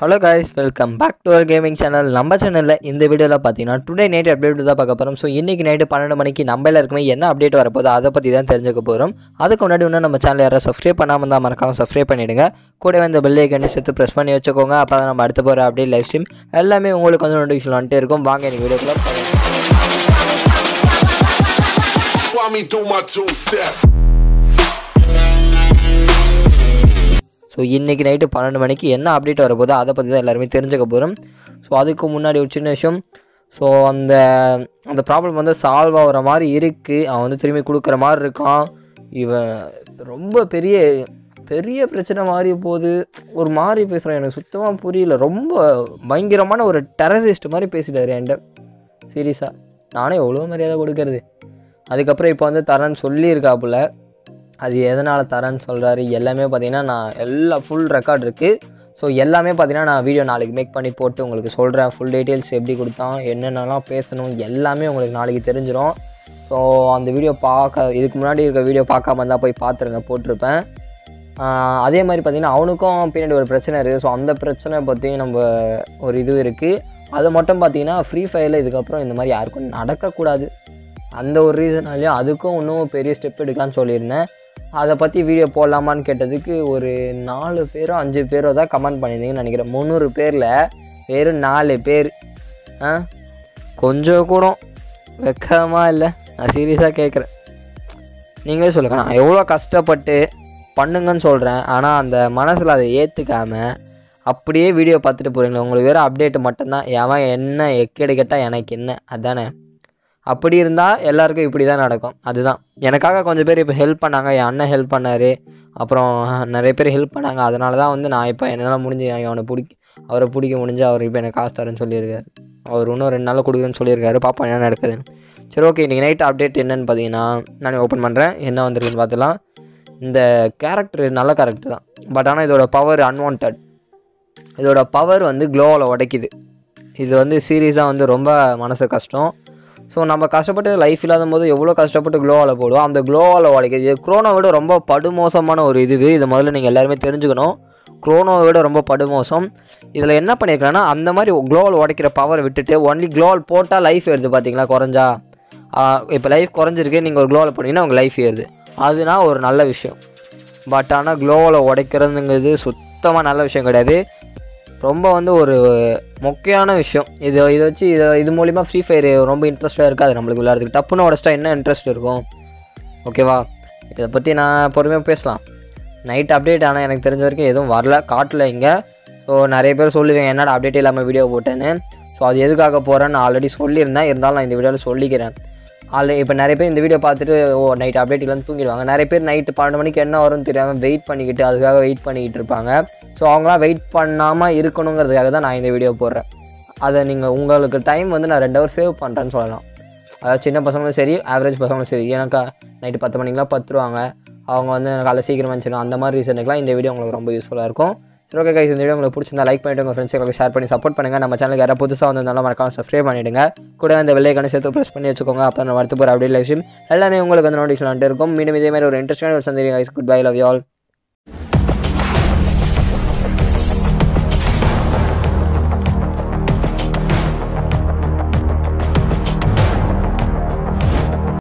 Hello guys welcome back to our gaming channel நம்ம சேனலில் இந்த வீடியோவில் பார்த்தீங்கன்னா டுடே நைட் அப்டேட் தான் பார்க்க போகிறோம் ஸோ இன்றைக்கி நைட்டு பன்னெண்டு மணிக்கு நம்ம எல்லாருக்குமே என்ன அப்டேட் வரப்போதோ அதை பற்றி தான் தெரிஞ்சுக்க போகிறோம் அதுக்கு முன்னாடி இன்னும் நம்ம சேனல் யாரும் சப்ஸ்கிரைப் பண்ணாமல் தான் மறக்காம சப்ஸ்கிரைப் பண்ணிவிடுங்க கூடவே இந்த பெல் ஐக்கனை சேர்த்து ப்ரெஸ் பண்ணி வச்சுக்கோங்க அப்போ தான் நம்ம அடுத்த போகிற அப்டேட் லைவ் ஸ்ட்ரீம் எல்லாமே உங்களுக்கு வந்து நோட்டிஃபிகேஷன் வந்துட்டே இருக்கும் வாங்க எனக்கு வீடியோக்குள்ள போகலாம் While me do my two step. So இன்றைக்கி நைட்டு பன்னெண்டு மணிக்கு என்ன அப்டேட் வரப்போதோ அதை பற்றி தான் எல்லாருமே தெரிஞ்சுக்க போகிறோம் ஸோ அதுக்கு முன்னாடி ஒரு சின்ன விஷயம் ஸோ அந்த அந்த ப்ராப்ளம் வந்து சால்வ் ஆகிற மாதிரி இருக்குது அவன் வந்து திரும்பி கொடுக்குற மாதிரி இருக்கான் இவன் ரொம்ப பெரிய பெரிய பிரச்சனை மாதிரி போகுது ஒரு மாதிரி பேசுகிறான் எனக்கு சுத்தமாக புரியல ரொம்ப பயங்கரமான ஒரு டெரரிஸ்ட் மாதிரி பேசிட்டாரு என்கிட்ட சீரியஸாக நானே எவ்வளோ மரியாதை கொடுக்கறது அதுக்கப்புறம் இப்போ வந்து தரேன்னு சொல்லியிருக்காப்புல அது எதனால் தரேன்னு சொல்கிறாரு எல்லாமே பார்த்தீங்கன்னா நான் எல்லா ஃபுல் ரெக்கார்ட் இருக்குது ஸோ எல்லாமே பார்த்தீங்கன்னா நான் வீடியோ நாளைக்கு மேக் பண்ணி போட்டு உங்களுக்கு சொல்கிறேன் ஃபுல் டீட்டெயில்ஸ் எப்படி கொடுத்தான் என்னென்னலாம் பேசணும் எல்லாமே உங்களுக்கு நாளைக்கு தெரிஞ்சிடும் ஸோ அந்த வீடியோ பார்க்க இதுக்கு முன்னாடி இருக்க வீடியோ பார்க்காம இருந்தால் போய் பார்த்துருங்க போட்டிருப்பேன் ஆஹ் அதே மாதிரி பார்த்தீங்கன்னா அவனுக்கும் பின்னாடி ஒரு பிரச்சனை இருக்குது ஸோ அந்த பிரச்சனை பற்றி நம்ம ஒரு இது இருக்குது அது மட்டும் பார்த்தீங்கன்னா ஃப்ரீ ஃபயரில் இதுக்கப்புறம் இந்த மாதிரி யாருக்கும் நடக்கக்கூடாது அந்த ஒரு ரீசனாலேயும் அதுக்கும் இன்னும் பெரிய ஸ்டெப் எடுக்கலாம்னு சொல்லியிருந்தேன் அதை பற்றி வீடியோ போடலாமான்னு கேட்டதுக்கு ஒரு நாலு பேரோ அஞ்சு பேரோ தான் கமெண்ட் பண்ணியிருந்தீங்கன்னு நினைக்கிறேன் முந்நூறு பேரில் வெறும் நாலு பேர் ஆ கொஞ்சம் கூட வெக்கமாக இல்லை நான் சீரியஸாக கேட்குறேன் நீங்களே சொல்லுங்க நான் எவ்வளோ கஷ்டப்பட்டு பண்ணுங்கன்னு சொல்கிறேன் ஆனால் அந்த மனசில் அதை ஏற்றுக்காம அப்படியே வீடியோ பார்த்துட்டு போகிறீங்களா உங்களுக்கு வேறு அப்டேட் மட்டும்தான் எவன் என்ன எக்கேடு கேட்டால் எனக்கு என்ன அதானே அப்படி இருந்தால் எல்லாருக்கும் இப்படி தான் நடக்கும் அதுதான் எனக்காக கொஞ்சம் பேர் இப்போ ஹெல்ப் பண்ணாங்க என் அண்ணன் ஹெல்ப் பண்ணார் அப்புறம் நிறைய பேர் ஹெல்ப் பண்ணாங்க அதனால தான் வந்து நான் இப்போ என்னால் முடிஞ்சு அவனை பிடிக்க அவரை பிடிக்க முடிஞ்சு அவர் இப்போ எனக்கு காசு தரேன்னு சொல்லியிருக்காரு அவர் இன்னும் ரெண்டு நாளில் கொடுக்குறேன்னு சொல்லியிருக்காரு பாப்பா என்ன நடக்குதுன்னு சரி ஓகே இன்றைக்கி நைட் அப்டேட் என்னன்னு பார்த்தீங்கன்னா நான் ஓப்பன் பண்ணுறேன் என்ன வந்திருக்குன்னு பார்த்துலாம் இந்த கேரக்டர் நல்ல கேரக்டர் தான் பட் ஆனால் இதோட பவர் அன்வான்ட் இதோட பவர் வந்து க்ளோவில் உடைக்குது இது வந்து சீரியஸாக வந்து ரொம்ப மனசு கஷ்டம் ஸோ நம்ம கஷ்டப்பட்டு லைஃப் இல்லாத போது எவ்வளோ கஷ்டப்பட்டு க்ளோவால் போடுவோம் அந்த க்ளோவால் உடைக்குது இது குரோனை விட ரொம்ப படுமோசமான ஒரு இது இதை முதல்ல நீங்கள் எல்லாருமே தெரிஞ்சுக்கணும் குரோனோவை விட ரொம்ப படுமோசம் இதில் என்ன பண்ணியிருக்காங்கன்னா அந்த மாதிரி க்ளோவால் உடைக்கிற பவர் விட்டுட்டு ஒன்லி க்ளோவால் போட்டால் லைஃப் ஏறுது பார்த்தீங்களா குறைஞ்சா இப்போ லைஃப் குறைஞ்சிருக்கு நீங்கள் ஒரு க்ளோவால் போனீங்கன்னா உங்கள் லைஃப் ஏறுது அதுனா ஒரு நல்ல விஷயம் பட் ஆனால் க்ளோவால் உடைக்கிறதுங்கிறது சுத்தமாக நல்ல விஷயம் கிடையாது ரொம்ப வந்து ஒரு முக்கியமான விஷயம் இது இதை வச்சு இதை இது மூலிமா ஃப்ரீ ஃபயர் ரொம்ப இன்ட்ரெஸ்ட்டாக இருக்காது நம்மளுக்கு விளையாடுறதுக்கு டப்புன்னு உடச்சிட்டா என்ன இன்ட்ரெஸ்ட் இருக்கும் ஓகேவா இதை பற்றி நான் பொறுமையாக பேசலாம் நைட் அப்டேட் ஆனால் எனக்கு தெரிஞ்ச வரைக்கும் எதுவும் வரல காட்டல இங்கே ஸோ நிறைய பேர் சொல்லுவேன் என்னடா அப்டேட் இல்லாமல் வீடியோ போட்டேன்னு ஸோ அது எதுக்காக போகிறேன்னு நான் ஆல்ரெடி சொல்லியிருந்தேன் இருந்தாலும் நான் இந்த வீடியோவில் சொல்லிக்கிறேன் ஆல்ரெடி இப்போ நிறைய பேர் இந்த வீடியோ பார்த்துட்டு ஓ நைட் அப்டேட் இல்லைன்னு தூங்கிடுவாங்க நிறைய பேர் நைட்டு பன்னெண்டு மணிக்கு என்ன வரும்னு தெரியாமல் வெயிட் பண்ணிக்கிட்டு அதுக்காக வெயிட் பண்ணிக்கிட்டு இருப்பாங்க ஸோ அவங்களாம் வெயிட் பண்ணாமல் இருக்கணுங்கிறதுக்காக தான் நான் இந்த வீடியோ போடுறேன் அதை நீங்கள் உங்களுக்கு டைம் வந்து நான் ரெண்டு ஹவர் சேவ் பண்ணுறேன்னு சொல்லலாம் அதாவது சின்ன பசங்களும் சரி ஆவரேஜ் பசங்களும் சரி எனக்கு நைட்டு பத்து மணிக்கெலாம் பத்துருவாங்க அவங்க வந்து காலைல சீக்கிரம் வந்துச்சிடும் அந்த மாதிரி ரீசனுக்குலாம் இந்த வீடியோ உங்களுக்கு ரொம்ப யூஸ்ஃபுல்லாக இருக்கும் சரி ஓகே கைஸ் இந்த வீடியோ உங்களுக்கு பிடிச்சிருந்தா லைக் பண்ணிட்டு உங்கள் ஃப்ரெண்ட்ஸுக்கு ஷேர் பண்ணி சப்போர்ட் பண்ணுங்கள் நம்ம சேனலுக்கு யாராவது புதுசாக வந்திருந்தாலும் மறக்காம சப்ஸ்கிரைப் பண்ணிவிடுங்க கூட இந்த வெள்ளைக்கான சேர்த்து ப்ரெஸ் பண்ணி வச்சுக்கோங்க அப்போ நம்ம அடுத்து போகிற அப்படியே லைஃப் எல்லாமே உங்களுக்கு வந்து நோட்டிஃபிகேஷன் வந்துட்டு இருக்கும் மீண்டும் இதே மாதிரி ஒரு இன்ட்ரெஸ்டான ஒரு சந்தேகம் guys good bye love you all